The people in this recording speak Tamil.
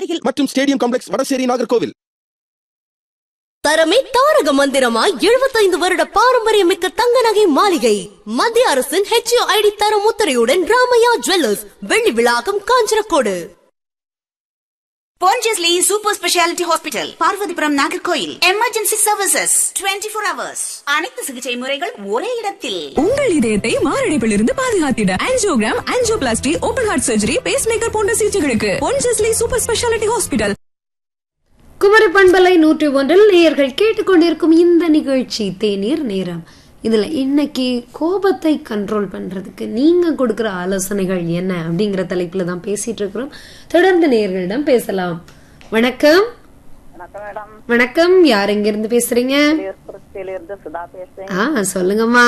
அருகில் மற்றும் ஸ்டேடியம் காம்ப்ளெக்ஸ் வடசேரி நாகர்கோவில் தரமே தாரக மந்திரமாய் எழுபத்தைந்து வருட பாரம்பரியமிக்க தங்க நகை மாளிகை மத்திய அரசின் ஹெச்ஓ ஐடி தரம் முத்திரையுடன் ராமையா ஜுவல்லர்ஸ் வெள்ளி விழாக்கம் Kanchanakode Pondicherry super speciality hospital Parvathipuram Nagercoil emergency services 24 four hours அனைத்து சிகிச்சை முறைகள் ஒரே இடத்தில் உங்கள் இதயத்தை மாரடைப்பிலிருந்து பாதுகாத்திட angiogram angioplasty open heart surgery pacemaker போன்ற சிகிச்சைகளுக்கு Ponjesly super speciality hospital Kumari பண்பலை நூற்றி ஒன்றில் நேயர்கள் கேட்டுக்கொண்டிருக்கும் இந்த நிகழ்ச்சி தேநீர் நேரம் இதுல இன்னைக்கு கோபத்தை கண்ட்ரோல் பண்றதுக்கு நீங்க கொடுக்கிற ஆலோசனைகள் என்ன அப்படிங்கிற தலைப்புல தான் பேசிட்டு இருக்கிறோம் தொடர்ந்து நேயர்களிடம் பேசலாம் வணக்கம் வணக்கம் மேடம் வணக்கம் யார் எங்க இருந்து பேசுறீங்க திருச்சியிலிருந்து சுதா பேசுறேன் ஆ சொல்லுங்கம்மா